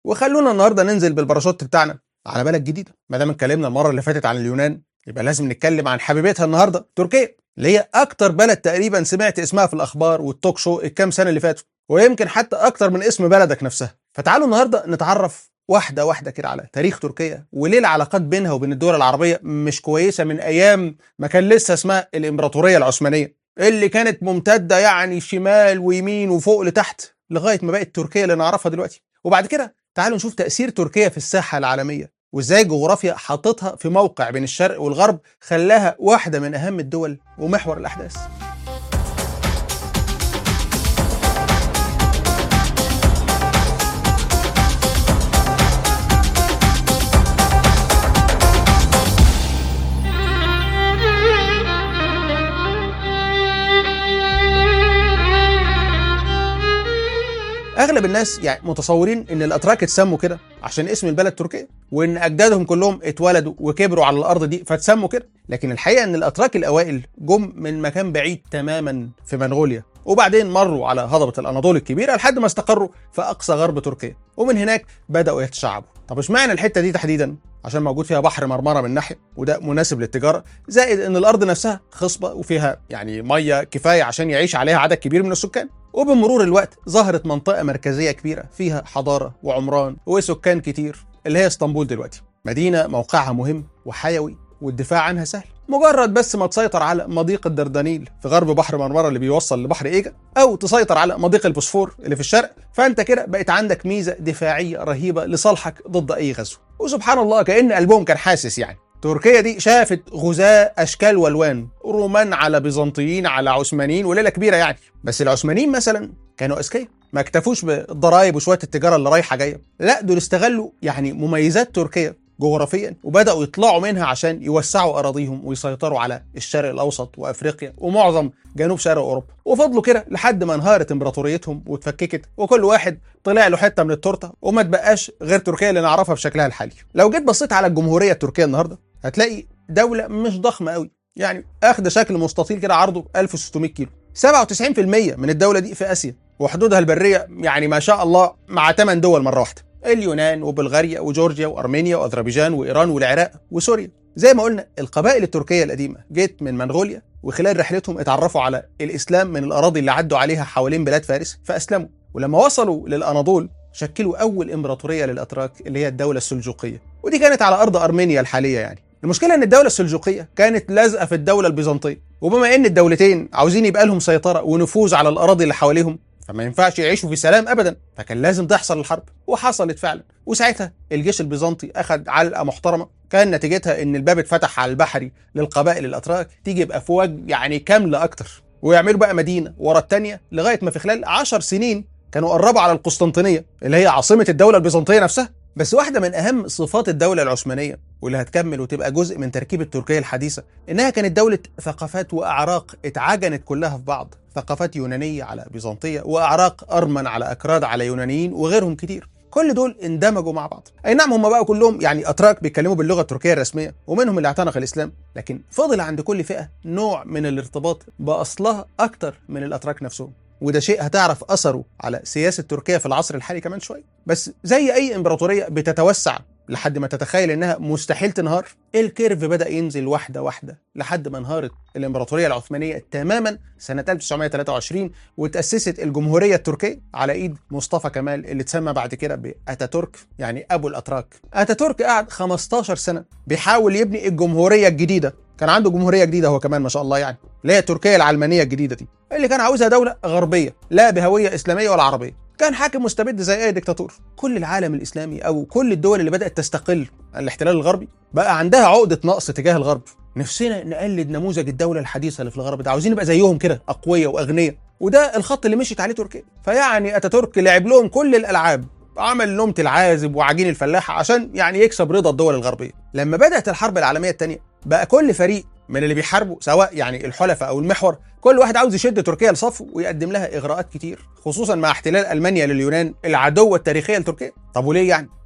وخلونا النهارده ننزل بالباراشوت بتاعنا على بلد جديده ما دام اتكلمنا المره اللي فاتت عن اليونان يبقى لازم نتكلم عن حبيبتها النهارده تركيا اللي هي اكتر بلد تقريبا سمعت اسمها في الاخبار والتوك شو الكام سنه اللي فاتوا ويمكن حتى اكتر من اسم بلدك نفسها فتعالوا النهارده نتعرف واحده واحده كده على تاريخ تركيا وليه العلاقات بينها وبين الدول العربيه مش كويسه من ايام ما كان لسه اسمها الامبراطوريه العثمانيه اللي كانت ممتده يعني شمال ويمين وفوق لتحت لغايه ما بقت تركيا اللي نعرفها دلوقتي وبعد كده تعالوا نشوف تاثير تركيا في الساحه العالميه وازاي الجغرافيا حاططها في موقع بين الشرق والغرب خلاها واحده من اهم الدول ومحور الاحداث اغلب الناس يعني متصورين ان الاتراك اتسموا كده عشان اسم البلد تركيا وان اجدادهم كلهم اتولدوا وكبروا على الارض دي فتسموا كده لكن الحقيقه ان الاتراك الاوائل جم من مكان بعيد تماما في منغوليا وبعدين مروا على هضبه الاناضول الكبيره لحد ما استقروا في اقصى غرب تركيا ومن هناك بداوا يتشعبوا طب اشمعنى الحته دي تحديدا عشان موجود فيها بحر مرمره من ناحيه وده مناسب للتجاره زائد ان الارض نفسها خصبه وفيها يعني ميه كفايه عشان يعيش عليها عدد كبير من السكان وبمرور الوقت ظهرت منطقه مركزيه كبيره فيها حضاره وعمران وسكان كتير اللي هي اسطنبول دلوقتي مدينه موقعها مهم وحيوي والدفاع عنها سهل مجرد بس ما تسيطر على مضيق الدردنيل في غرب بحر مرمره اللي بيوصل لبحر ايجا او تسيطر على مضيق البوسفور اللي في الشرق فانت كده بقت عندك ميزه دفاعيه رهيبه لصالحك ضد اي غزو وسبحان الله كان قلبهم كان حاسس يعني تركيا دي شافت غزاة اشكال والوان رومان على بيزنطيين على عثمانيين وليله كبيره يعني بس العثمانيين مثلا كانوا اذكياء ما اكتفوش بالضرايب وشويه التجاره اللي رايحه جايه لا دول استغلوا يعني مميزات تركيا جغرافيا وبداوا يطلعوا منها عشان يوسعوا اراضيهم ويسيطروا على الشرق الاوسط وافريقيا ومعظم جنوب شرق اوروبا وفضلوا كده لحد ما انهارت امبراطوريتهم واتفككت وكل واحد طلع له حته من التورته وما تبقاش غير تركيا اللي نعرفها بشكلها الحالي لو جيت بصيت على الجمهوريه التركيه النهارده هتلاقي دوله مش ضخمه قوي يعني اخد شكل مستطيل كده عرضه 1600 كيلو 97% من الدوله دي في اسيا وحدودها البريه يعني ما شاء الله مع 8 دول مره واحده اليونان وبلغاريا وجورجيا وارمينيا واذربيجان وايران والعراق وسوريا زي ما قلنا القبائل التركيه القديمه جت من منغوليا وخلال رحلتهم اتعرفوا على الاسلام من الاراضي اللي عدوا عليها حوالين بلاد فارس فاسلموا ولما وصلوا للاناضول شكلوا اول امبراطوريه للاتراك اللي هي الدوله السلجوقيه ودي كانت على ارض ارمينيا الحاليه يعني المشكله ان الدوله السلجوقيه كانت لازقه في الدوله البيزنطيه وبما ان الدولتين عاوزين يبقى لهم سيطره ونفوذ على الاراضي اللي حواليهم فما ينفعش يعيشوا في سلام ابدا فكان لازم تحصل الحرب وحصلت فعلا وساعتها الجيش البيزنطي اخذ علقه محترمه كان نتيجتها ان الباب اتفتح على البحري للقبائل الاتراك تيجي بافواج يعني كامله اكتر ويعملوا بقى مدينه ورا الثانيه لغايه ما في خلال عشر سنين كانوا قربوا على القسطنطينيه اللي هي عاصمه الدوله البيزنطيه نفسها بس واحده من اهم صفات الدوله العثمانيه واللي هتكمل وتبقى جزء من تركيبه تركيا الحديثه انها كانت دوله ثقافات واعراق اتعجنت كلها في بعض ثقافات يونانيه على بيزنطيه واعراق ارمن على اكراد على يونانيين وغيرهم كتير كل دول اندمجوا مع بعض اي نعم هم بقى كلهم يعني اتراك بيتكلموا باللغه التركيه الرسميه ومنهم اللي اعتنق الاسلام لكن فضل عند كل فئه نوع من الارتباط باصلها اكتر من الاتراك نفسهم وده شيء هتعرف اثره على سياسه تركيا في العصر الحالي كمان شويه بس زي اي امبراطوريه بتتوسع لحد ما تتخيل انها مستحيل تنهار الكيرف بدا ينزل واحده واحده لحد ما انهارت الامبراطوريه العثمانيه تماما سنه 1923 وتاسست الجمهوريه التركيه على ايد مصطفى كمال اللي اتسمى بعد كده باتاتورك يعني ابو الاتراك اتاتورك قعد 15 سنه بيحاول يبني الجمهوريه الجديده كان عنده جمهوريه جديده هو كمان ما شاء الله يعني اللي هي تركيا العلمانيه الجديده دي اللي كان عاوزها دوله غربيه لا بهويه اسلاميه ولا عربيه كان حاكم مستبد زي اي دكتاتور كل العالم الاسلامي او كل الدول اللي بدات تستقل عن الاحتلال الغربي بقى عندها عقده نقص تجاه الغرب نفسنا نقلد نموذج الدوله الحديثه اللي في الغرب ده عاوزين نبقى زيهم كده اقوياء واغنياء وده الخط اللي مشيت عليه تركيا فيعني اتاتورك لعب لهم كل الالعاب عمل نومة العازب وعجين الفلاحة عشان يعني يكسب رضا الدول الغربية لما بدأت الحرب العالمية الثانية بقى كل فريق من اللي بيحاربوا سواء يعني الحلفاء او المحور كل واحد عاوز يشد تركيا لصفه ويقدم لها اغراءات كتير خصوصا مع احتلال المانيا لليونان العدوه التاريخيه لتركيا طب وليه يعني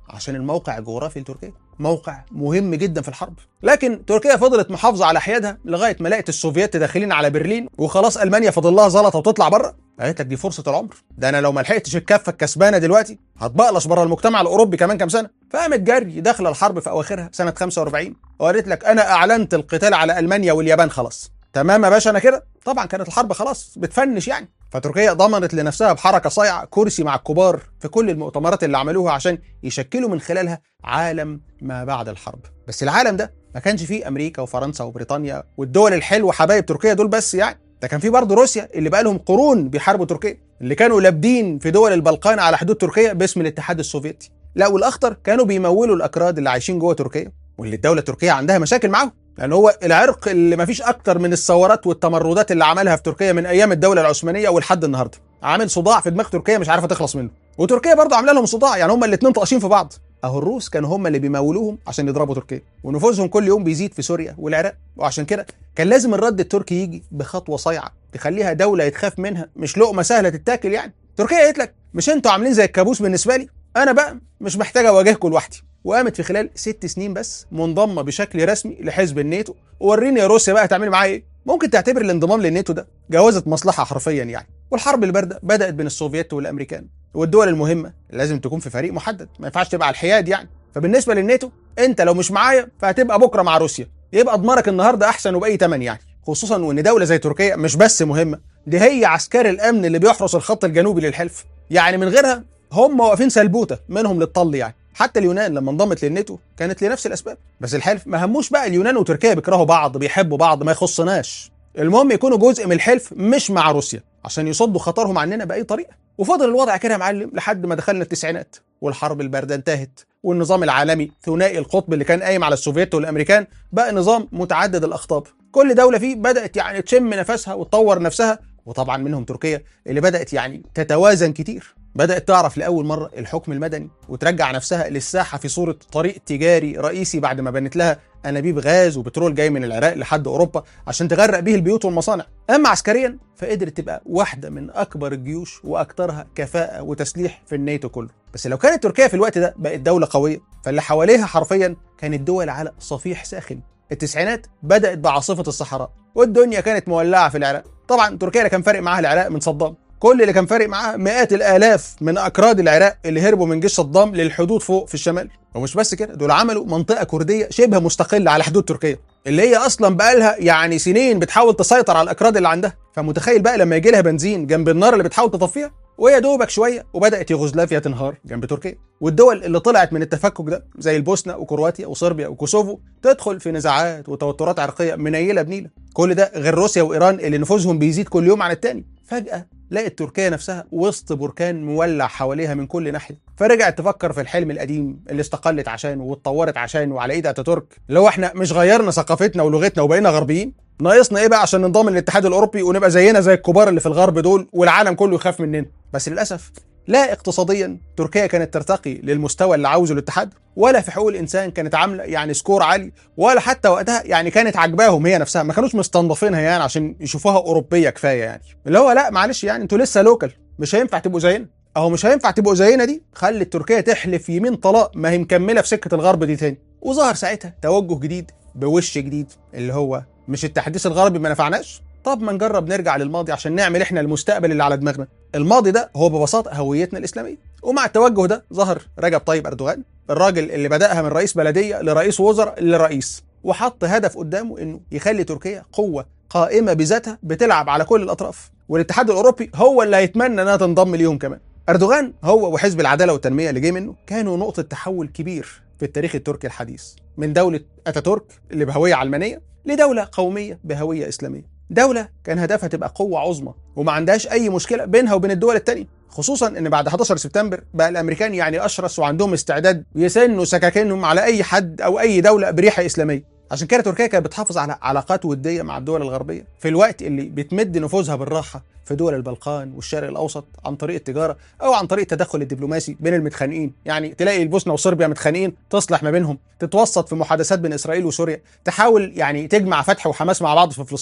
عشان الموقع الجغرافي لتركيا موقع مهم جدا في الحرب لكن تركيا فضلت محافظه على حيادها لغايه ما لقت السوفييت داخلين على برلين وخلاص المانيا فاضل لها زلطه وتطلع بره قالت لك دي فرصه العمر ده انا لو ما لحقتش الكفه الكسبانه دلوقتي هتبقلش بره المجتمع الاوروبي كمان كام سنه فقامت جري داخله الحرب في اواخرها سنه 45 وقالت لك انا اعلنت القتال على المانيا واليابان خلاص تمام يا باشا انا كده طبعا كانت الحرب خلاص بتفنش يعني فتركيا ضمنت لنفسها بحركه صايعه كرسي مع الكبار في كل المؤتمرات اللي عملوها عشان يشكلوا من خلالها عالم ما بعد الحرب بس العالم ده ما كانش فيه امريكا وفرنسا وبريطانيا والدول الحلوه حبايب تركيا دول بس يعني ده كان في برضه روسيا اللي بقى لهم قرون بيحاربوا تركيا اللي كانوا لابدين في دول البلقان على حدود تركيا باسم الاتحاد السوفيتي لا والاخطر كانوا بيمولوا الاكراد اللي عايشين جوه تركيا واللي الدوله التركيه عندها مشاكل معاهم لان هو العرق اللي ما فيش اكتر من الثورات والتمردات اللي عملها في تركيا من ايام الدوله العثمانيه ولحد النهارده عامل صداع في دماغ تركيا مش عارفه تخلص منه وتركيا برضه عامله لهم صداع يعني هم الاثنين طاقشين في بعض اهو الروس كانوا هم اللي بيمولوهم عشان يضربوا تركيا ونفوذهم كل يوم بيزيد في سوريا والعراق وعشان كده كان لازم الرد التركي يجي بخطوه صايعه تخليها دوله يتخاف منها مش لقمه سهله تتاكل يعني تركيا قالت لك مش انتوا عاملين زي الكابوس بالنسبه لي انا بقى مش محتاجه اواجهكم لوحدي وقامت في خلال ست سنين بس منضمه بشكل رسمي لحزب الناتو ووريني يا روسيا بقى هتعملي معايا ايه ممكن تعتبر الانضمام للناتو ده جوازه مصلحه حرفيا يعني والحرب البارده بدات بين السوفييت والامريكان والدول المهمه لازم تكون في فريق محدد ما ينفعش تبقى على الحياد يعني فبالنسبه للناتو انت لو مش معايا فهتبقى بكره مع روسيا يبقى اضمارك النهارده احسن وباي ثمن يعني خصوصا وان دوله زي تركيا مش بس مهمه دي هي عسكري الامن اللي بيحرس الخط الجنوبي للحلف يعني من غيرها هم واقفين سلبوته منهم للطل يعني حتى اليونان لما انضمت للناتو كانت لنفس الاسباب بس الحلف ما هموش بقى اليونان وتركيا بيكرهوا بعض بيحبوا بعض ما يخصناش المهم يكونوا جزء من الحلف مش مع روسيا عشان يصدوا خطرهم عننا باي طريقه وفضل الوضع كده يا معلم لحد ما دخلنا التسعينات والحرب البارده انتهت والنظام العالمي ثنائي القطب اللي كان قايم على السوفييت والامريكان بقى نظام متعدد الاقطاب كل دوله فيه بدات يعني تشم نفسها وتطور نفسها وطبعا منهم تركيا اللي بدات يعني تتوازن كتير بدات تعرف لاول مره الحكم المدني وترجع نفسها للساحه في صوره طريق تجاري رئيسي بعد ما بنت لها انابيب غاز وبترول جاي من العراق لحد اوروبا عشان تغرق بيه البيوت والمصانع اما عسكريا فقدرت تبقى واحده من اكبر الجيوش واكثرها كفاءه وتسليح في الناتو كله بس لو كانت تركيا في الوقت ده بقت دوله قويه فاللي حواليها حرفيا كانت دول على صفيح ساخن التسعينات بدات بعاصفه الصحراء والدنيا كانت مولعه في العراق طبعا تركيا اللي كان فارق معاها العراق من صدام كل اللي كان فارق معاها مئات الالاف من اكراد العراق اللي هربوا من جيش صدام للحدود فوق في الشمال ومش بس كده دول عملوا منطقه كرديه شبه مستقله على حدود تركيا اللي هي اصلا بقالها يعني سنين بتحاول تسيطر على الاكراد اللي عندها فمتخيل بقى لما يجي لها بنزين جنب النار اللي بتحاول تطفيها وهي دوبك شويه وبدات يوغوسلافيا تنهار جنب تركيا والدول اللي طلعت من التفكك ده زي البوسنه وكرواتيا وصربيا وكوسوفو تدخل في نزاعات وتوترات عرقيه منيله بنيله كل ده غير روسيا وايران اللي نفوذهم بيزيد كل يوم عن التاني فجاه لقت تركيا نفسها وسط بركان مولع حواليها من كل ناحيه فرجعت تفكر في الحلم القديم اللي استقلت عشانه واتطورت عشانه وعلى ايد اتاتورك اللي هو احنا مش غيرنا ثقافتنا ولغتنا وبقينا غربيين ناقصنا ايه بقى عشان ننضم للاتحاد الاوروبي ونبقى زينا زي الكبار اللي في الغرب دول والعالم كله يخاف مننا بس للاسف لا اقتصاديا تركيا كانت ترتقي للمستوى اللي عاوزه الاتحاد ولا في حقوق الانسان كانت عامله يعني سكور عالي ولا حتى وقتها يعني كانت عجباهم هي نفسها ما كانوش مستنضفينها يعني عشان يشوفوها اوروبيه كفايه يعني اللي هو لا معلش يعني انتوا لسه لوكال مش هينفع تبقوا زينا اهو مش هينفع تبقوا زينا دي خلت تركيا تحلف يمين طلاق ما هي مكمله في سكه الغرب دي تاني وظهر ساعتها توجه جديد بوش جديد اللي هو مش التحديث الغربي ما نفعناش طب ما نجرب نرجع للماضي عشان نعمل احنا المستقبل اللي على دماغنا الماضي ده هو ببساطه هويتنا الاسلاميه ومع التوجه ده ظهر رجب طيب اردوغان الراجل اللي بداها من رئيس بلديه لرئيس وزراء لرئيس وحط هدف قدامه انه يخلي تركيا قوه قائمه بذاتها بتلعب على كل الاطراف والاتحاد الاوروبي هو اللي هيتمنى انها تنضم ليهم كمان اردوغان هو وحزب العداله والتنميه اللي جه منه كانوا نقطه تحول كبير في التاريخ التركي الحديث من دوله اتاتورك اللي بهويه علمانيه لدوله قوميه بهويه اسلاميه دولة كان هدفها تبقى قوة عظمى وما عندهاش أي مشكلة بينها وبين الدول التانية خصوصا ان بعد 11 سبتمبر بقى الامريكان يعني اشرس وعندهم استعداد يسنوا سكاكينهم على اي حد او اي دوله بريحه اسلاميه عشان كده تركيا كانت بتحافظ على علاقات وديه مع الدول الغربيه في الوقت اللي بتمد نفوذها بالراحه في دول البلقان والشرق الاوسط عن طريق التجاره او عن طريق التدخل الدبلوماسي بين المتخانقين يعني تلاقي البوسنه وصربيا متخانقين تصلح ما بينهم تتوسط في محادثات بين اسرائيل وسوريا تحاول يعني تجمع فتح وحماس مع بعض في فلسطين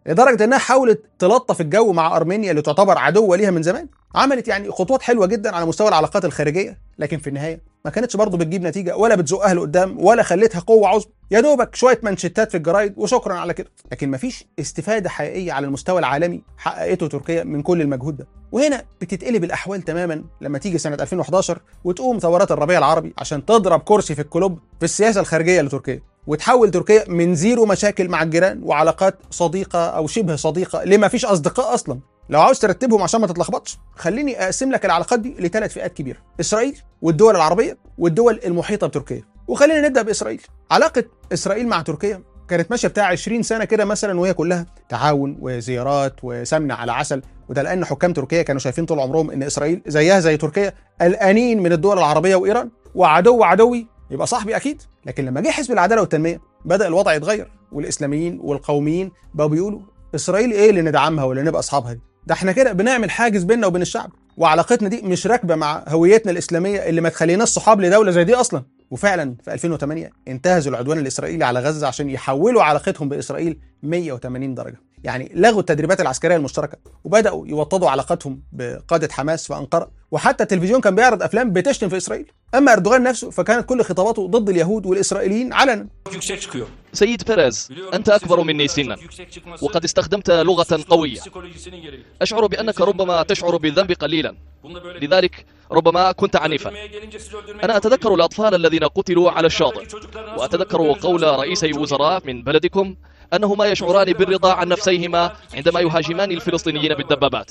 لدرجه انها حاولت تلطف الجو مع ارمينيا اللي تعتبر عدوه ليها من زمان عملت يعني خطوات حلوه جدا على مستوى العلاقات الخارجيه لكن في النهايه ما كانتش برضه بتجيب نتيجه ولا بتزقها لقدام ولا خلتها قوه عظمى يا دوبك شويه منشتات في الجرايد وشكرا على كده لكن مفيش استفاده حقيقيه على المستوى العالمي حققته تركيا من كل المجهود ده وهنا بتتقلب الاحوال تماما لما تيجي سنه 2011 وتقوم ثورات الربيع العربي عشان تضرب كرسي في الكلوب في السياسه الخارجيه لتركيا وتحول تركيا من زيرو مشاكل مع الجيران وعلاقات صديقه او شبه صديقه لما فيش اصدقاء اصلا لو عاوز ترتبهم عشان ما تتلخبطش خليني اقسم لك العلاقات دي لثلاث فئات كبيره اسرائيل والدول العربيه والدول المحيطه بتركيا وخلينا نبدا باسرائيل علاقه اسرائيل مع تركيا كانت ماشيه بتاع 20 سنه كده مثلا وهي كلها تعاون وزيارات وسمن على عسل وده لان حكام تركيا كانوا شايفين طول عمرهم ان اسرائيل زيها زي تركيا قلقانين من الدول العربيه وايران وعدو عدوي يبقى صاحبي اكيد لكن لما جه حزب العداله والتنميه بدا الوضع يتغير والاسلاميين والقوميين بقوا بيقولوا اسرائيل ايه اللي ندعمها ولا نبقى اصحابها دي ده احنا كده بنعمل حاجز بيننا وبين الشعب وعلاقتنا دي مش راكبه مع هويتنا الاسلاميه اللي ما تخليناش صحاب لدوله زي دي اصلا وفعلا في 2008 انتهزوا العدوان الاسرائيلي على غزه عشان يحولوا علاقتهم باسرائيل 180 درجه يعني لغوا التدريبات العسكريه المشتركه وبداوا يوطدوا علاقتهم بقاده حماس في انقره وحتى التلفزيون كان بيعرض افلام بتشتم في اسرائيل اما اردوغان نفسه فكانت كل خطاباته ضد اليهود والاسرائيليين علنا yüksek çıkıyor. سيد بيريز أنت أكبر مني سنا وقد استخدمت لغة قوية Psikolojisinin gereği. أشعر بأنك ربما تشعر بالذنب قليلا Bununla böyle لذلك ربما كنت عنيفا Öldürmeye gelince siz öldürmek أنا çok أتذكر iyi. الأطفال الذين قتلوا على الشاطئ Çocuklar nasıl وأتذكر öldürüldüğünü قول nasıl رئيسي çok iyi. الوزراء من بلدكم أنهما يشعران بالرضا عن نفسيهما عندما يهاجمان الفلسطينيين بالدبابات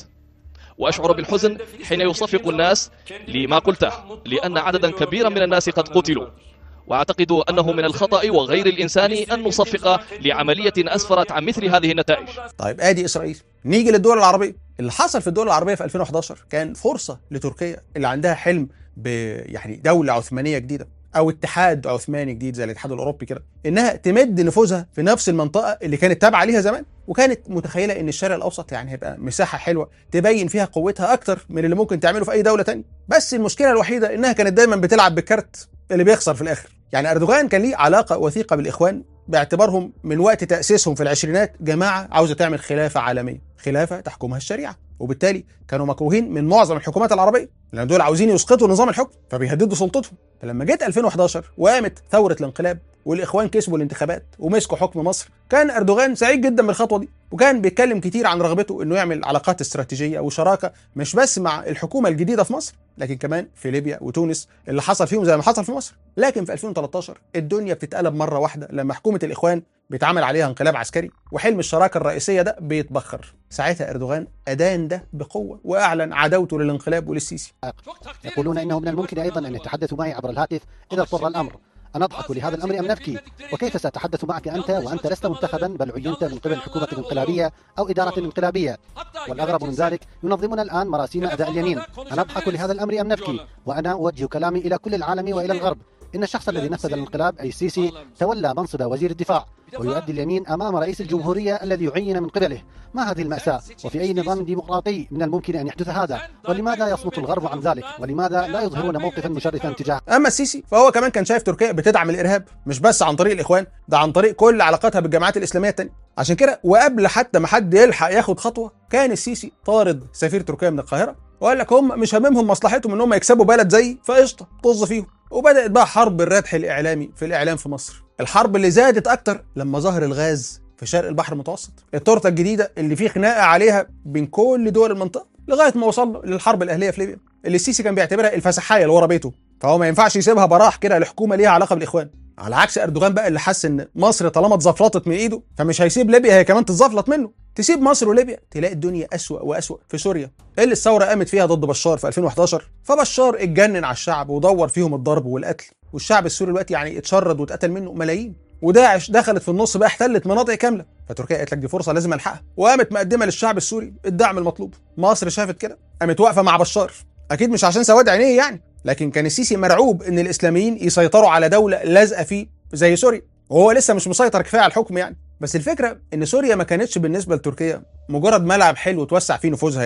وأشعر بالحزن حين يصفق الناس لما قلته لأن عددا كبيرا من الناس قد قتلوا وأعتقد أنه من الخطأ وغير الإنساني أن نصفق لعملية أسفرت عن مثل هذه النتائج طيب ادي اسرائيل نيجي للدول العربيه اللي حصل في الدول العربيه في 2011 كان فرصه لتركيا اللي عندها حلم ب يعني دوله عثمانيه جديده او اتحاد عثماني جديد زي الاتحاد الاوروبي كده انها تمد نفوذها في نفس المنطقه اللي كانت تابعه ليها زمان وكانت متخيله ان الشرق الاوسط يعني هيبقى مساحه حلوه تبين فيها قوتها اكتر من اللي ممكن تعمله في اي دوله تانية بس المشكله الوحيده انها كانت دايما بتلعب بالكارت اللي بيخسر في الاخر يعني اردوغان كان ليه علاقه وثيقه بالاخوان باعتبارهم من وقت تاسيسهم في العشرينات جماعه عاوزه تعمل خلافه عالميه خلافه تحكمها الشريعه وبالتالي كانوا مكروهين من معظم الحكومات العربيه لان دول عاوزين يسقطوا نظام الحكم فبيهددوا سلطتهم فلما جت 2011 وقامت ثوره الانقلاب والاخوان كسبوا الانتخابات ومسكوا حكم مصر كان اردوغان سعيد جدا بالخطوه دي وكان بيتكلم كتير عن رغبته انه يعمل علاقات استراتيجيه وشراكه مش بس مع الحكومه الجديده في مصر لكن كمان في ليبيا وتونس اللي حصل فيهم زي ما حصل في مصر لكن في 2013 الدنيا بتتقلب مره واحده لما حكومه الاخوان بيتعمل عليها انقلاب عسكري وحلم الشراكه الرئيسيه ده بيتبخر ساعتها اردوغان ادان ده بقوه واعلن عداوته للانقلاب وللسيسي يقولون انه من الممكن ايضا ان يتحدثوا معي عبر الهاتف اذا اضطر الامر أن أضحك لهذا الأمر أم نبكي وكيف سأتحدث معك أنت وأنت لست منتخبا بل عينت من قبل حكومة انقلابية أو إدارة انقلابية والأغرب من ذلك ينظمون الآن مراسيم أداء اليمين أنا أضحك لهذا الأمر أم نبكي وأنا أوجه كلامي إلى كل العالم وإلى الغرب إن الشخص الذي نفذ الانقلاب أي السيسي تولى منصب وزير الدفاع ويؤدي اليمين أمام رئيس الجمهورية الذي يعين من قبله ما هذه المأساة وفي أي نظام ديمقراطي من الممكن أن يحدث هذا ولماذا يصمت الغرب عن ذلك ولماذا لا يظهرون موقفا مشرفا تجاه اما السيسي فهو كمان كان شايف تركيا بتدعم الارهاب مش بس عن طريق الاخوان ده عن طريق كل علاقاتها بالجماعات الاسلاميه التانية عشان كده وقبل حتى ما حد يلحق ياخد خطوه كان السيسي طارد سفير تركيا من القاهره وقال لك هم مش هاممهم مصلحتهم ان هم يكسبوا بلد زي فقشطه طز فيهم وبدات بقى حرب الردح الاعلامي في الاعلام في مصر الحرب اللي زادت اكتر لما ظهر الغاز في شرق البحر المتوسط التورته الجديده اللي فيه خناقه عليها بين كل دول المنطقه لغايه ما وصلنا للحرب الاهليه في ليبيا اللي السيسي كان بيعتبرها الفسحايه اللي ورا بيته فهو ما ينفعش يسيبها براح كده لحكومه ليها علاقه بالاخوان على عكس اردوغان بقى اللي حس ان مصر طالما اتزفلطت من ايده فمش هيسيب ليبيا هي كمان تتزفلط منه تسيب مصر وليبيا تلاقي الدنيا اسوأ واسوأ في سوريا اللي الثوره قامت فيها ضد بشار في 2011 فبشار اتجنن على الشعب ودور فيهم الضرب والقتل والشعب السوري دلوقتي يعني اتشرد واتقتل منه ملايين وداعش دخلت في النص بقى احتلت مناطق كامله فتركيا قالت لك دي فرصه لازم الحقها وقامت مقدمه للشعب السوري الدعم المطلوب مصر شافت كده قامت واقفه مع بشار اكيد مش عشان سواد عينيه يعني لكن كان السيسي مرعوب ان الاسلاميين يسيطروا على دوله لازقه فيه زي سوريا وهو لسه مش مسيطر كفايه على الحكم يعني بس الفكره ان سوريا ما كانتش بالنسبه لتركيا مجرد ملعب حلو توسع فيه نفوذها يعني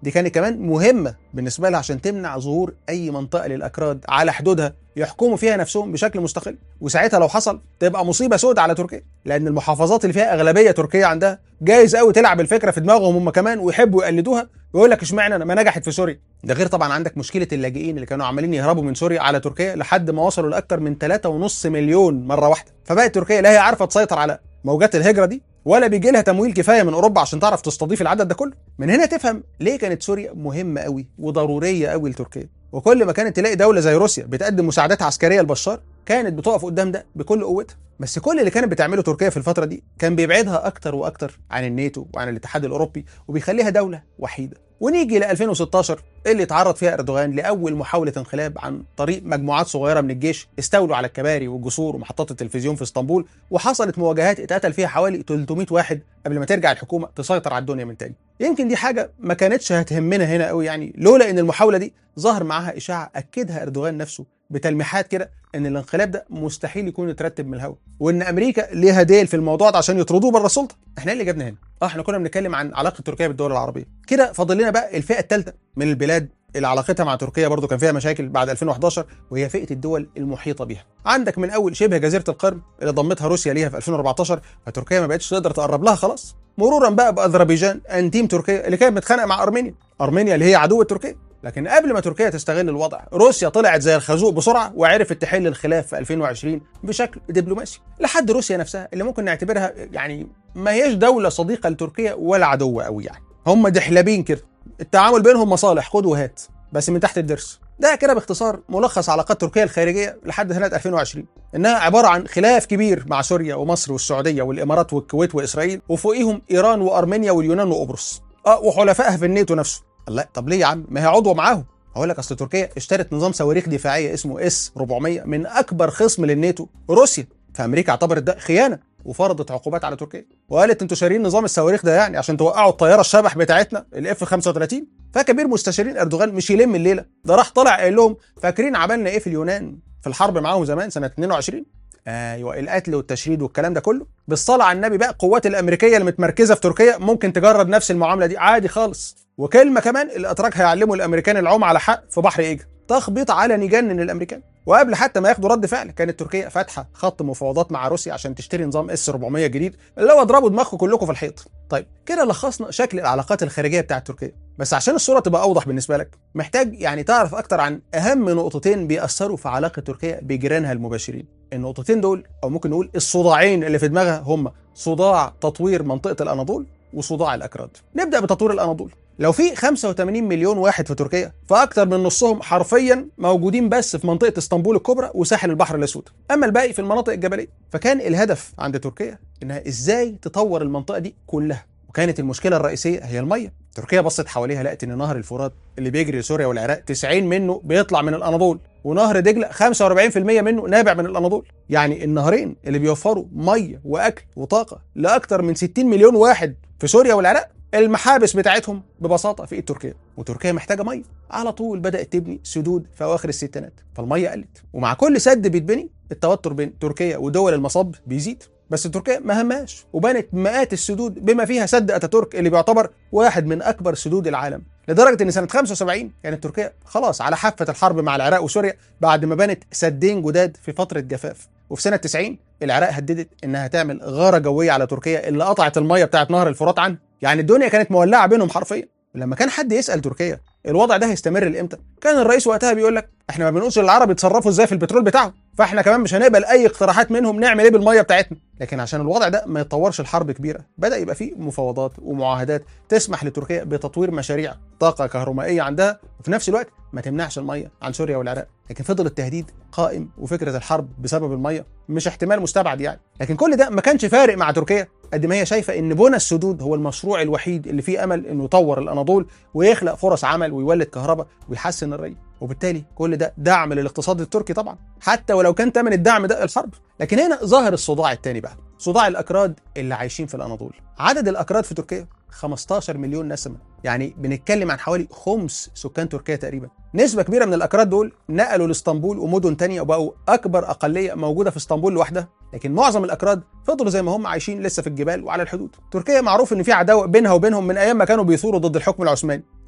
دي كانت كمان مهمه بالنسبه لها عشان تمنع ظهور اي منطقه للاكراد على حدودها يحكموا فيها نفسهم بشكل مستقل وساعتها لو حصل تبقى مصيبه سودة على تركيا لان المحافظات اللي فيها اغلبيه تركيه عندها جايز قوي تلعب الفكره في دماغهم هم كمان ويحبوا يقلدوها ويقول لك اشمعنى انا ما نجحت في سوريا ده غير طبعا عندك مشكله اللاجئين اللي كانوا عمالين يهربوا من سوريا على تركيا لحد ما وصلوا لاكثر من 3.5 مليون مره واحده فبقت تركيا لا هي عارفه تسيطر على موجات الهجره دي ولا بيجي لها تمويل كفايه من اوروبا عشان تعرف تستضيف العدد ده كله من هنا تفهم ليه كانت سوريا مهمه قوي وضروريه قوي لتركيا وكل ما كانت تلاقي دوله زي روسيا بتقدم مساعدات عسكريه لبشار كانت بتقف قدام ده بكل قوتها بس كل اللي كانت بتعمله تركيا في الفتره دي كان بيبعدها اكتر واكتر عن الناتو وعن الاتحاد الاوروبي وبيخليها دوله وحيده ونيجي ل 2016 اللي اتعرض فيها اردوغان لاول محاوله انقلاب عن طريق مجموعات صغيره من الجيش استولوا على الكباري والجسور ومحطات التلفزيون في اسطنبول وحصلت مواجهات اتقتل فيها حوالي 300 واحد قبل ما ترجع الحكومه تسيطر على الدنيا من تاني يمكن دي حاجه ما كانتش هتهمنا هنا قوي يعني لولا ان المحاوله دي ظهر معاها اشاعه اكدها اردوغان نفسه بتلميحات كده ان الانقلاب ده مستحيل يكون يترتب من الهواء وان امريكا ليها ديل في الموضوع ده عشان يطردوه بره السلطه احنا إيه اللي جابنا هنا اه احنا كنا بنتكلم عن علاقه تركيا بالدول العربيه كده فاضل لنا بقى الفئه الثالثه من البلاد اللي علاقتها مع تركيا برضو كان فيها مشاكل بعد 2011 وهي فئه الدول المحيطه بيها عندك من اول شبه جزيره القرم اللي ضمتها روسيا ليها في 2014 فتركيا ما بقتش تقدر تقرب لها خلاص مرورا بقى باذربيجان انتيم تركيا اللي كانت متخانقه مع ارمينيا ارمينيا اللي هي عدوه تركيا لكن قبل ما تركيا تستغل الوضع روسيا طلعت زي الخازوق بسرعه وعرفت تحل الخلاف في 2020 بشكل دبلوماسي لحد روسيا نفسها اللي ممكن نعتبرها يعني ما هيش دوله صديقه لتركيا ولا عدوه قوي يعني هم دحلبين كده التعامل بينهم مصالح خد وهات بس من تحت الضرس ده كده باختصار ملخص علاقات تركيا الخارجيه لحد سنه 2020 انها عباره عن خلاف كبير مع سوريا ومصر والسعوديه والامارات والكويت واسرائيل وفوقيهم ايران وارمينيا واليونان وقبرص اه وحلفائها في الناتو نفسه لا طب ليه يا عم ما هي عضوه معاهم هقول لك اصل تركيا اشترت نظام صواريخ دفاعيه اسمه اس 400 من اكبر خصم للناتو روسيا فامريكا اعتبرت ده خيانه وفرضت عقوبات على تركيا وقالت انتوا شارين نظام الصواريخ ده يعني عشان توقعوا الطياره الشبح بتاعتنا الاف 35 فكبير مستشارين اردوغان مش يلم الليله ده راح طلع قايل لهم فاكرين عملنا ايه في اليونان في الحرب معاهم زمان سنه 22 ايوه القتل والتشريد والكلام ده كله بالصلاه على النبي بقى القوات الامريكيه اللي متمركزه في تركيا ممكن تجرب نفس المعامله دي عادي خالص وكلمه كمان الاتراك هيعلموا الامريكان العوم على حق في بحر ايجا تخبيط علني جنن الامريكان وقبل حتى ما ياخدوا رد فعل كانت تركيا فاتحه خط مفاوضات مع روسيا عشان تشتري نظام اس 400 جديد اللي هو اضربوا دماغكم كلكم في الحيط طيب كده لخصنا شكل العلاقات الخارجيه بتاعت تركيا بس عشان الصوره تبقى اوضح بالنسبه لك محتاج يعني تعرف اكتر عن اهم نقطتين بيأثروا في علاقه تركيا بجيرانها المباشرين النقطتين دول او ممكن نقول الصداعين اللي في دماغها هم صداع تطوير منطقه الاناضول وصداع الاكراد نبدا بتطوير الاناضول لو في 85 مليون واحد في تركيا فاكتر من نصهم حرفيا موجودين بس في منطقه اسطنبول الكبرى وساحل البحر الاسود اما الباقي في المناطق الجبليه فكان الهدف عند تركيا انها ازاي تطور المنطقه دي كلها وكانت المشكله الرئيسيه هي الميه تركيا بصت حواليها لقت ان نهر الفرات اللي بيجري لسوريا والعراق 90 منه بيطلع من الاناضول ونهر دجله 45% منه نابع من الاناضول يعني النهرين اللي بيوفروا ميه واكل وطاقه لاكثر من 60 مليون واحد في سوريا والعراق المحابس بتاعتهم ببساطه في ايد تركيا وتركيا محتاجه ميه على طول بدات تبني سدود في اواخر الستينات فالميه قلت ومع كل سد بيتبني التوتر بين تركيا ودول المصب بيزيد بس تركيا ما هماش وبنت مئات السدود بما فيها سد اتاتورك اللي بيعتبر واحد من اكبر سدود العالم لدرجه ان سنه 75 كانت تركيا خلاص على حافه الحرب مع العراق وسوريا بعد ما بنت سدين جداد في فتره جفاف وفي سنه 90 العراق هددت انها تعمل غاره جويه على تركيا اللي قطعت الميه بتاعت نهر الفرات عنها يعني الدنيا كانت مولعه بينهم حرفيا لما كان حد يسال تركيا الوضع ده هيستمر لامتى كان الرئيس وقتها بيقول لك احنا ما بنقولش للعرب يتصرفوا ازاي في البترول بتاعهم فاحنا كمان مش هنقبل اي اقتراحات منهم نعمل ايه بالميه بتاعتنا لكن عشان الوضع ده ما يتطورش الحرب كبيره بدا يبقى فيه مفاوضات ومعاهدات تسمح لتركيا بتطوير مشاريع طاقه كهرومائيه عندها وفي نفس الوقت ما تمنعش الميه عن سوريا والعراق لكن فضل التهديد قائم وفكره الحرب بسبب الميه مش احتمال مستبعد يعني لكن كل ده ما كانش فارق مع تركيا قد ما هي شايفه ان بنى السدود هو المشروع الوحيد اللي فيه امل انه يطور الاناضول ويخلق فرص عمل ويولد كهرباء ويحسن الري وبالتالي كل ده دعم للاقتصاد التركي طبعا حتى ولو كان ثمن الدعم ده الحرب لكن هنا ظهر الصداع الثاني بقى صداع الاكراد اللي عايشين في الاناضول عدد الاكراد في تركيا 15 مليون نسمه يعني بنتكلم عن حوالي خمس سكان تركيا تقريبا نسبة كبيرة من الأكراد دول نقلوا لاسطنبول ومدن تانية وبقوا أكبر أقلية موجودة في اسطنبول لوحدها لكن معظم الأكراد فضلوا زي ما هم عايشين لسه في الجبال وعلى الحدود تركيا معروف إن في عداوة بينها وبينهم من أيام ما كانوا بيثوروا ضد الحكم العثماني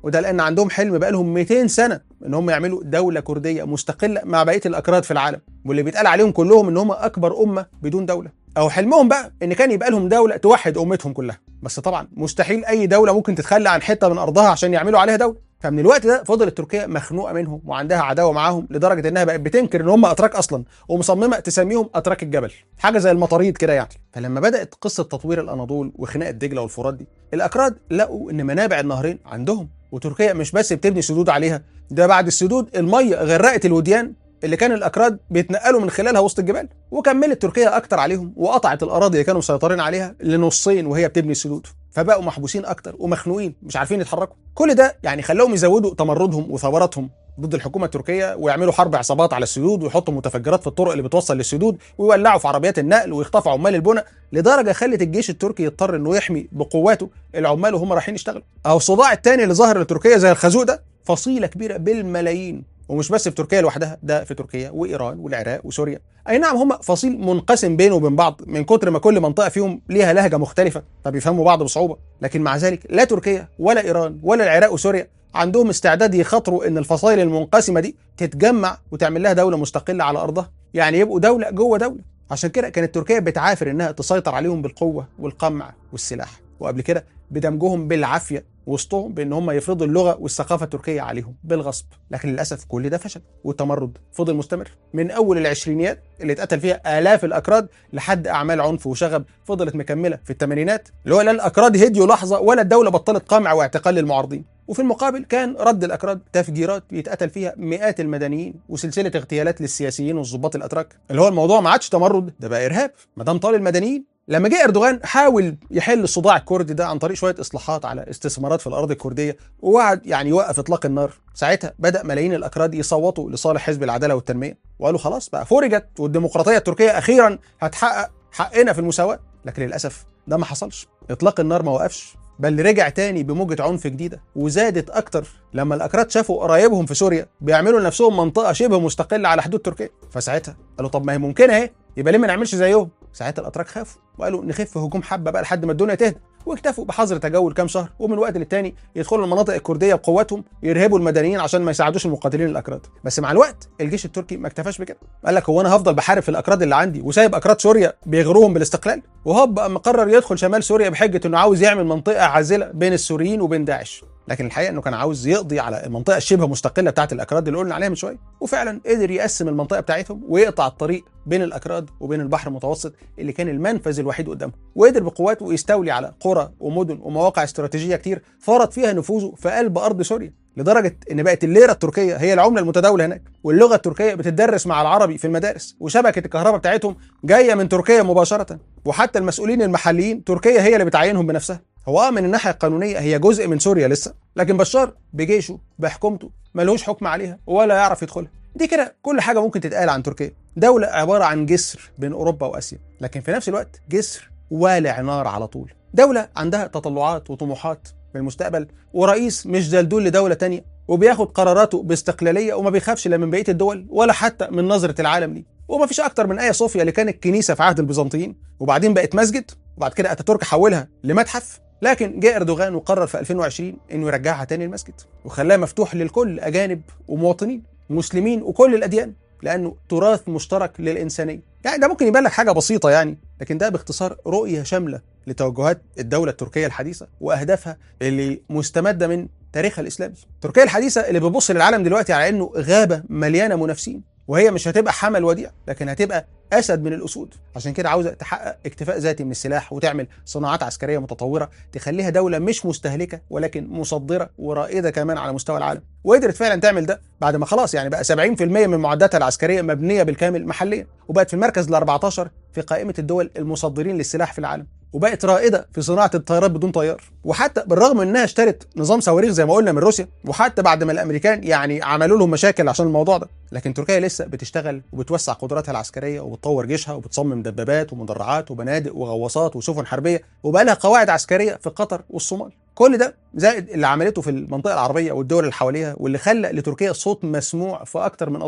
وده لان عندهم حلم بقالهم 200 سنه ان هم يعملوا دوله كرديه مستقله مع بقيه الاكراد في العالم واللي بيتقال عليهم كلهم ان هم اكبر امه بدون دوله او حلمهم بقى ان كان يبقى لهم دوله توحد امتهم كلها بس طبعا مستحيل اي دوله ممكن تتخلى عن حته من ارضها عشان يعملوا عليها دوله فمن الوقت ده فضلت تركيا مخنوقه منهم وعندها عداوه معاهم لدرجه انها بقت بتنكر ان هم اتراك اصلا ومصممه تسميهم اتراك الجبل حاجه زي المطاريد كده يعني فلما بدات قصه تطوير الاناضول وخناقه دجله والفرات دي الاكراد لقوا ان منابع النهرين عندهم وتركيا مش بس بتبني سدود عليها ده بعد السدود الميه غرقت الوديان اللي كان الاكراد بيتنقلوا من خلالها وسط الجبال وكملت تركيا اكتر عليهم وقطعت الاراضي اللي كانوا مسيطرين عليها لنصين وهي بتبني السدود فبقوا محبوسين اكتر ومخنوقين مش عارفين يتحركوا كل ده يعني خلاهم يزودوا تمردهم وثوراتهم ضد الحكومه التركيه ويعملوا حرب عصابات على السدود ويحطوا متفجرات في الطرق اللي بتوصل للسدود ويولعوا في عربيات النقل ويخطفوا عمال البناء لدرجه خلت الجيش التركي يضطر انه يحمي بقواته العمال وهم رايحين يشتغلوا اهو الصداع الثاني اللي ظهر لتركيا زي الخازوق ده فصيله كبيره بالملايين ومش بس في تركيا لوحدها ده في تركيا وايران والعراق وسوريا اي نعم هم فصيل منقسم بينه وبين بعض من كتر ما كل منطقه فيهم ليها لهجه مختلفه فبيفهموا بعض بصعوبه لكن مع ذلك لا تركيا ولا ايران ولا العراق وسوريا عندهم استعداد يخاطروا ان الفصائل المنقسمه دي تتجمع وتعمل لها دوله مستقله على ارضها يعني يبقوا دوله جوه دوله عشان كده كانت تركيا بتعافر انها تسيطر عليهم بالقوه والقمع والسلاح وقبل كده بدمجهم بالعافيه وسطهم بان هم يفرضوا اللغه والثقافه التركيه عليهم بالغصب لكن للاسف كل ده فشل والتمرد فضل مستمر من اول العشرينيات اللي اتقتل فيها الاف الاكراد لحد اعمال عنف وشغب فضلت مكمله في الثمانينات اللي هو لا الاكراد هديوا لحظه ولا الدوله بطلت قمع واعتقال للمعارضين وفي المقابل كان رد الاكراد تفجيرات يتقتل فيها مئات المدنيين وسلسله اغتيالات للسياسيين والضباط الاتراك اللي هو الموضوع ما عادش تمرد ده بقى ارهاب ما دام طال المدنيين لما جه اردوغان حاول يحل الصداع الكردي ده عن طريق شويه اصلاحات على استثمارات في الاراضي الكرديه ووعد يعني يوقف اطلاق النار ساعتها بدا ملايين الاكراد يصوتوا لصالح حزب العداله والتنميه وقالوا خلاص بقى فرجت والديمقراطيه التركيه اخيرا هتحقق حقنا في المساواه لكن للاسف ده ما حصلش اطلاق النار ما وقفش بل رجع تاني بموجة عنف جديدة وزادت أكتر لما الأكراد شافوا قرايبهم في سوريا بيعملوا لنفسهم منطقة شبه مستقلة على حدود تركيا فساعتها قالوا طب ما هي ممكنة أهي يبقى ليه ما نعملش زيهم ساعتها الأتراك خافوا وقالوا نخف هجوم حبة بقى لحد ما الدنيا تهدى واكتفوا بحظر تجول كام شهر ومن وقت للتاني يدخلوا المناطق الكرديه بقوتهم يرهبوا المدنيين عشان ما يساعدوش المقاتلين الاكراد بس مع الوقت الجيش التركي ما اكتفاش بكده قال لك هو انا هفضل بحارب في الاكراد اللي عندي وسايب اكراد سوريا بيغروهم بالاستقلال وهوب بقى مقرر يدخل شمال سوريا بحجه انه عاوز يعمل منطقه عازله بين السوريين وبين داعش لكن الحقيقه انه كان عاوز يقضي على المنطقه الشبه مستقله بتاعت الاكراد اللي قلنا عليها من شويه وفعلا قدر يقسم المنطقه بتاعتهم ويقطع الطريق بين الاكراد وبين البحر المتوسط اللي كان المنفذ الوحيد قدامهم وقدر بقواته يستولي على قرى ومدن ومواقع استراتيجيه كتير فرض فيها نفوذه في قلب ارض سوريا لدرجه ان بقت الليره التركيه هي العمله المتداوله هناك واللغه التركيه بتدرس مع العربي في المدارس وشبكه الكهرباء بتاعتهم جايه من تركيا مباشره وحتى المسؤولين المحليين تركيا هي اللي بتعينهم بنفسها هو اه من الناحيه القانونيه هي جزء من سوريا لسه لكن بشار بجيشه بحكومته ملوش حكم عليها ولا يعرف يدخلها دي كده كل حاجه ممكن تتقال عن تركيا دوله عباره عن جسر بين اوروبا واسيا لكن في نفس الوقت جسر والع نار على طول دوله عندها تطلعات وطموحات في المستقبل ورئيس مش دلدول لدوله تانية وبياخد قراراته باستقلاليه وما بيخافش لا من بقيه الدول ولا حتى من نظره العالم ليه وما فيش اكتر من ايا صوفيا اللي كانت كنيسه في عهد البيزنطيين وبعدين بقت مسجد وبعد كده اتاتورك حولها لمتحف لكن جاء اردوغان وقرر في 2020 انه يرجعها تاني المسجد وخلاها مفتوح للكل اجانب ومواطنين مسلمين وكل الاديان لانه تراث مشترك للانسانيه يعني ده ممكن يبان لك حاجه بسيطه يعني لكن ده باختصار رؤيه شامله لتوجهات الدوله التركيه الحديثه واهدافها اللي مستمده من تاريخها الاسلامي تركيا الحديثه اللي بتبص للعالم دلوقتي على انه غابه مليانه منافسين وهي مش هتبقى حمل وديع لكن هتبقى اسد من الاسود عشان كده عاوزه تحقق اكتفاء ذاتي من السلاح وتعمل صناعات عسكريه متطوره تخليها دوله مش مستهلكه ولكن مصدره ورائده كمان على مستوى العالم وقدرت فعلا تعمل ده بعد ما خلاص يعني بقى 70% من معداتها العسكريه مبنيه بالكامل محليا وبقت في المركز ال 14 في قائمه الدول المصدرين للسلاح في العالم وبقت رائده في صناعه الطيارات بدون طيار وحتى بالرغم من انها اشترت نظام صواريخ زي ما قلنا من روسيا وحتى بعد ما الامريكان يعني عملوا لهم مشاكل عشان الموضوع ده لكن تركيا لسه بتشتغل وبتوسع قدراتها العسكريه وبتطور جيشها وبتصمم دبابات ومدرعات وبنادق وغواصات وسفن حربيه وبقى لها قواعد عسكريه في قطر والصومال كل ده زائد اللي عملته في المنطقه العربيه والدول اللي حواليها واللي خلى لتركيا صوت مسموع في اكتر من قضيه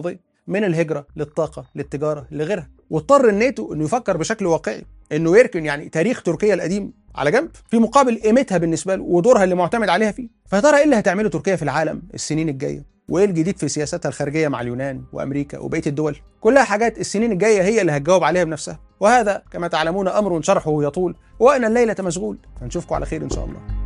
من الهجره للطاقه للتجاره لغيرها واضطر الناتو انه يفكر بشكل واقعي انه يركن يعني تاريخ تركيا القديم على جنب في مقابل قيمتها بالنسبه له ودورها اللي معتمد عليها فيه فيا ترى ايه اللي هتعمله تركيا في العالم السنين الجايه وايه الجديد في سياستها الخارجيه مع اليونان وامريكا وبقيه الدول كلها حاجات السنين الجايه هي اللي هتجاوب عليها بنفسها وهذا كما تعلمون امر شرحه يطول وانا الليله مشغول فنشوفكم على خير ان شاء الله